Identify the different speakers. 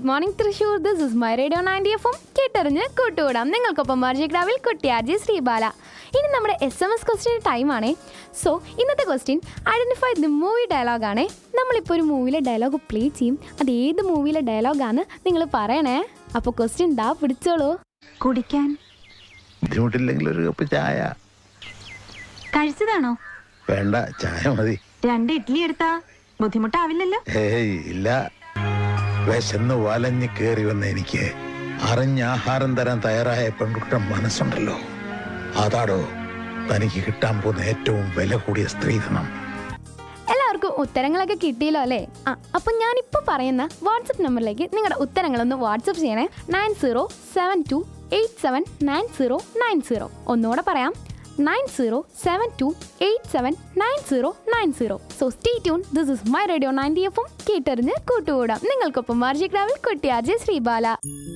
Speaker 1: good morning Thrissur this is my radio ninety എഫും കേട്ടറിഞ്ഞ് കൂട്ടുകൂടാം നിങ്ങൾക്കൊപ്പം മാർജിക്രാവിൽ കുട്ടിയാർജി ശ്രീബാല ഇനി നമ്മുടെ എസ് എം എസ് ക്വസ്റ്റ്യൻ ടൈമാണേ സോ ഇന്നത്തെ ക്വസ്റ്റ്യൻ ഐഡൻറ്റിഫൈ ദി മൂവി ഡയലോഗാണേ നമ്മളിപ്പോൾ ഒരു മൂവിയിലെ ഡയലോഗ് പ്ലേ ചെയ്യും അത് ഏത് മൂവിയിലെ ഡയലോഗാന്ന് നിങ്ങൾ പറയണേ അപ്പോൾ ക്വസ്റ്റ്യൻ ദാ പിടിച്ചോളൂ
Speaker 2: കുടിക്കാൻ
Speaker 3: ബുദ്ധിമുട്ടില്ലെങ്കിൽ ഒരു കപ്പ് ചായ
Speaker 2: കഴിച്ചതാണോ
Speaker 3: വേണ്ട ചായ മതി
Speaker 2: രണ്ട് ഇഡ്ഡലി എടുത്താ ബുദ്ധിമുട്ടാവില്ലല്ലോ
Speaker 3: ഏയ് ഇല്ല വിശന്ന് വലഞ്ഞ് കേറി വന്ന എനിക്ക് അറിഞ്ഞ ആഹാരം തരാൻ തയ്യാറായ പെൺകുട്ടം മനസ്സുണ്ടല്ലോ അതാടോ തനിക്ക് കിട്ടാൻ പോകുന്ന ഏറ്റവും വില കൂടിയ സ്ത്രീധനം
Speaker 1: എല്ലാവർക്കും ഉത്തരങ്ങളൊക്കെ കിട്ടിയല്ലോ അല്ലേ ആ അപ്പം ഞാനിപ്പോൾ പറയുന്ന വാട്സപ്പ് നമ്പറിലേക്ക് നിങ്ങളുടെ ഉത്തരങ്ങളൊന്ന് വാട്സപ്പ് ചെയ്യണേ nine zero seven two eight seven nine zero nine zero ഒന്നുകൂടെ പറയാം nine zero seven two eight seven nine zero nine zero so stay tune this is my radio ninety എഫും കേട്ടറിഞ്ഞ് കൂട്ടുകൂടാം നിങ്ങൾക്കൊപ്പം മാർജിക് രാവിൽ കുട്ടിയാർജെ ശ്രീബാല